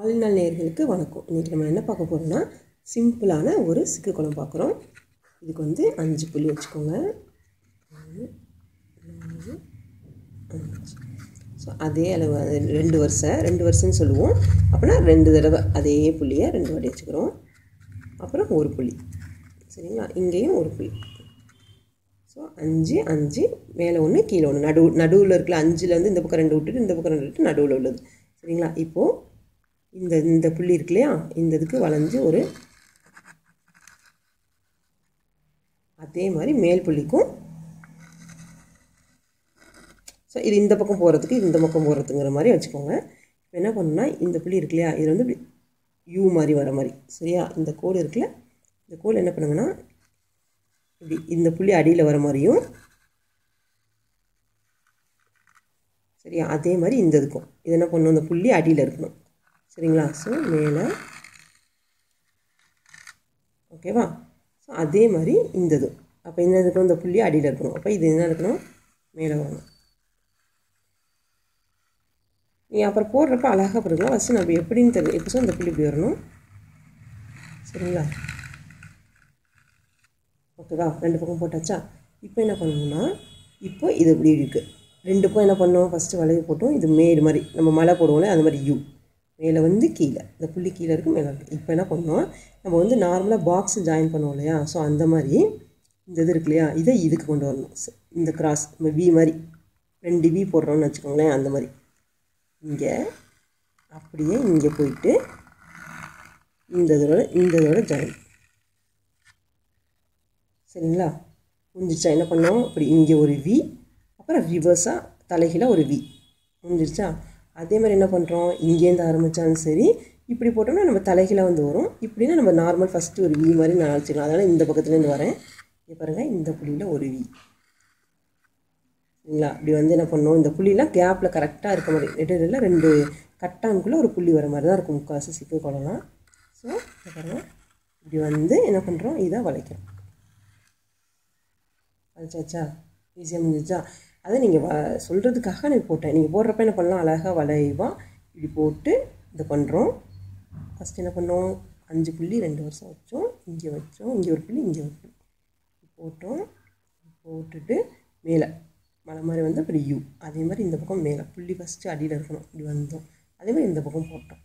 வாழ்நாள் நேயர்களுக்கு வணக்கம் இன்றைக்கி நம்ம என்ன பார்க்க போகிறோம்னா சிம்பிளான ஒரு சிக்கு குழம்பு பார்க்குறோம் இதுக்கு வந்து அஞ்சு புளி வச்சுக்கோங்க ஒன்று, நாலு, அஞ்சு ஸோ அதே அளவு அது ரெண்டு வருஷம் ரெண்டு வருஷம்னு சொல்லுவோம் அப்படின்னா ரெண்டு தடவை அதே புளியை ரெண்டு வாட்டி வச்சுக்கிறோம் அப்புறம் ஒரு புளி சரிங்களா இங்கேயும் ஒரு புளி ஸோ அஞ்சு அஞ்சு மேலே ஒன்று கீழே ஒன்று நடு நடுவில் இருக்கல அஞ்சில் வந்து இந்த பக்கம் ரெண்டு விட்டுட்டு இந்த பக்கம் ரெண்டு விட்டு நடுவில் உள்ளது சரிங்களா இப்போது இந்த இந்த புள்ளி இருக்கு இல்லையா இந்த இதுக்கு வளைஞ்சு ஒரு அதே மாதிரி மேல் புள்ளிக்கும் ஸோ இது இந்த பக்கம் போகிறதுக்கு இந்த பக்கம் போகிறதுங்கிற மாதிரி வச்சுக்கோங்க இப்போ என்ன பண்ணணும்னா இந்த புள்ளி இருக்கு இல்லையா இதில் வந்து இப்படி யூ மாதிரி வர மாதிரி சரியா இந்த கோடு இருக்குல்ல இந்த கோடு என்ன பண்ணுங்கன்னா இப்படி இந்த புள்ளி அடியில் வர மாதிரியும் சரியா அதே மாதிரி இந்த இதுக்கும் இது என்ன பண்ணணும் இந்த புள்ளி அடியில் இருக்கணும் சரிங்களா ஸோ மேலே ஓகேவா ஸோ அதே மாதிரி இந்த இது அப்போ இந்த இதுக்கும் இந்த புள்ளி அடியில் இருக்கணும் அப்போ இது என்ன இருக்கணும் மேலே வரணும் நீங்கள் அப்புறம் போடுறப்ப அழகாக போட்டுக்கலாம் ஃபஸ்ட்டு நம்ம எப்படின்னு தெரியும் இப்போ இந்த புள்ளி இப்படி வரணும் சரிங்களா ஓகேவா ரெண்டு பக்கம் போட்டாச்சா இப்போ என்ன பண்ணணும்னா இப்போ இது இப்படி இருக்குது ரெண்டுக்கும் என்ன பண்ணோம் ஃபஸ்ட்டு வளைவு போட்டோம் இது மேடு மாதிரி நம்ம மலை போடுவோம்ல அந்த மாதிரி யூ மேலே வந்து கீழே இந்த புள்ளி கீழே இருக்குது மேலே இருக்குது இப்போ என்ன பண்ணோம் நம்ம வந்து நார்மலாக பாக்ஸ் ஜாயின் பண்ணுவோம் இல்லையா ஸோ அந்த மாதிரி இந்த இது இருக்கு இல்லையா இதை இதுக்கு கொண்டு வரணும் ச- இந்த கிராஸ் நம்ம வி மாதிரி ரெண்டு வி போடுறோம்னு வச்சுக்கோங்களேன் அந்த மாதிரி இங்கே அப்படியே இங்கே போயிட்டு இந்த இதோட இந்த இதோட ஜாயின் சரிங்களா முடிஞ்சிருச்சா என்ன பண்ணோம் அப்படி இங்கே ஒரு வி அப்புறம் ரிவர்ஸாக தலைகீழாக ஒரு வி முடிஞ்சிருச்சா அதே மாதிரி என்ன பண்ணுறோம் இங்கேருந்து ஆரம்பித்தாலும் சரி இப்படி போட்டோம்னா நம்ம தலைகீழாக வந்து வரும் இப்படின்னா நம்ம நார்மல் ஃபஸ்ட்டு ஒரு வி மாதிரி நான் வச்சுக்கலாம் அதனால் இந்த பக்கத்துலேருந்து வரேன் இங்கே பாருங்கள் இந்த புள்ளியில் ஒரு வி சரிங்களா இப்படி வந்து என்ன பண்ணோம் இந்த புள்ளிலாம் கேப்பில் கரெக்டாக இருக்க மாதிரி இடையில ரெண்டு கட்டானுக்குள்ளே ஒரு புள்ளி வர மாதிரி தான் இருக்கும் முக்காசு சிக்கு குளம்லாம் ஸோ பாருங்கள் இப்படி வந்து என்ன பண்ணுறோம் இதை வளைக்கிறோம் வளைச்சாச்சா ஈஸியாக முடிஞ்சிச்சா அதை நீங்கள் வ சொல்கிறதுக்காக நான் போட்டேன் நீங்கள் போடுறப்ப என்ன பண்ணலாம் அழகாக வளைவாக இப்படி போட்டு இதை பண்ணுறோம் ஃபஸ்ட் என்ன பண்ணோம் அஞ்சு புள்ளி ரெண்டு வருஷம் வச்சோம் இங்கே வச்சோம் இங்கே ஒரு புள்ளி இங்கே ஒரு புள்ளி போட்டோம் போட்டுட்டு மேலே மலை மாதிரி வந்து அப்படி யூ அதே மாதிரி இந்த பக்கம் மேலே புள்ளி ஃபஸ்ட்டு அடியில் இருக்கணும் இப்படி வந்தோம் அதே மாதிரி இந்த பக்கம் போட்டோம்